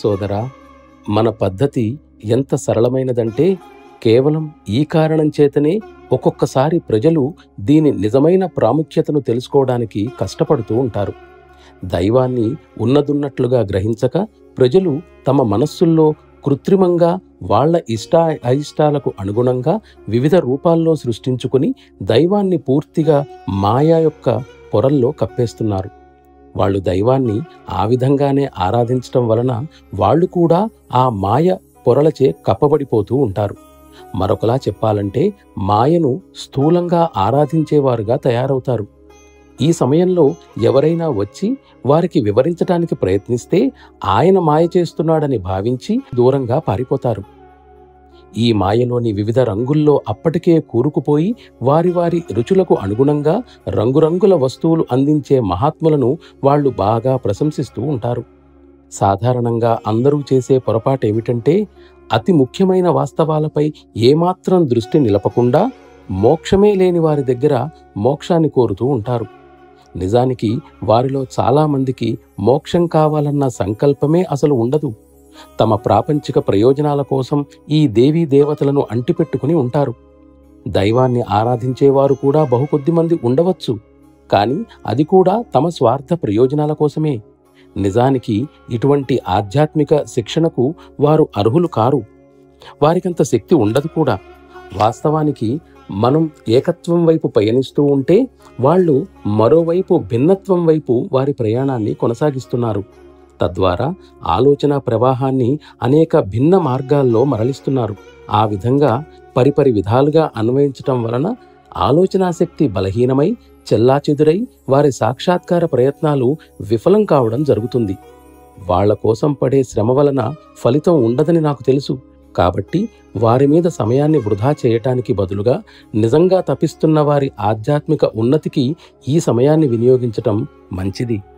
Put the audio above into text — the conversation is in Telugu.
సోదరా మన పద్ధతి ఎంత సరళమైనదంటే కేవలం ఈ కారణం చేతనే ఒక్కొక్కసారి ప్రజలు దీని నిజమైన ప్రాముఖ్యతను తెలుసుకోవడానికి కష్టపడుతూ ఉంటారు దైవాన్ని ఉన్నదున్నట్లుగా గ్రహించక ప్రజలు తమ మనస్సుల్లో కృత్రిమంగా వాళ్ళ ఇష్ట అయిష్టాలకు అనుగుణంగా వివిధ రూపాల్లో సృష్టించుకుని దైవాన్ని పూర్తిగా మాయా యొక్క పొరల్లో కప్పేస్తున్నారు వాళ్ళు దైవాన్ని ఆ విధంగానే ఆరాధించటం వలన వాళ్ళు కూడా ఆ మాయ పొరలచే కప్పబడిపోతూ ఉంటారు మరొకలా చెప్పాలంటే మాయను స్థూలంగా ఆరాధించేవారుగా తయారవుతారు ఈ సమయంలో ఎవరైనా వచ్చి వారికి వివరించటానికి ప్రయత్నిస్తే ఆయన మాయ చేస్తున్నాడని భావించి దూరంగా పారిపోతారు ఈ మాయలోని వివిధ రంగుల్లో అప్పటికే కూరుకుపోయి వారి వారి రుచులకు అనుగుణంగా రంగురంగుల వస్తువులు అందించే మహాత్ములను వాళ్ళు బాగా ప్రశంసిస్తూ ఉంటారు సాధారణంగా అందరూ చేసే పొరపాటు ఏమిటంటే అతి ముఖ్యమైన వాస్తవాలపై ఏమాత్రం దృష్టి నిలపకుండా మోక్షమే లేని వారి దగ్గర మోక్షాన్ని కోరుతూ ఉంటారు నిజానికి వారిలో చాలామందికి మోక్షం కావాలన్న సంకల్పమే అసలు ఉండదు తమ ప్రాపంచిక ప్రయోజనాల కోసం ఈ దేవీ దేవతలను అంటిపెట్టుకుని ఉంటారు దైవాన్ని ఆరాధించేవారు కూడా బహుకొద్ది మంది ఉండవచ్చు కానీ అది కూడా తమ స్వార్థ ప్రయోజనాల కోసమే నిజానికి ఇటువంటి ఆధ్యాత్మిక శిక్షణకు వారు అర్హులు కారు వారికంత శక్తి ఉండదు కూడా వాస్తవానికి మనం ఏకత్వం వైపు పయనిస్తూ ఉంటే వాళ్ళు మరోవైపు భిన్నత్వం వైపు వారి ప్రయాణాన్ని కొనసాగిస్తున్నారు తద్వారా ఆలోచన ప్రవాహాన్ని అనేక భిన్న మార్గాల్లో మరలిస్తున్నారు ఆ విధంగా పరిపరి విధాలుగా అన్వయించటం వలన ఆలోచనాశక్తి బలహీనమై చెల్లాచెదురై వారి సాక్షాత్కార ప్రయత్నాలు విఫలం కావడం జరుగుతుంది వాళ్ళ కోసం పడే శ్రమ వలన ఫలితం ఉండదని నాకు తెలుసు కాబట్టి వారి మీద సమయాన్ని వృధా చేయటానికి బదులుగా నిజంగా తపిస్తున్న వారి ఆధ్యాత్మిక ఉన్నతికి ఈ సమయాన్ని వినియోగించటం మంచిది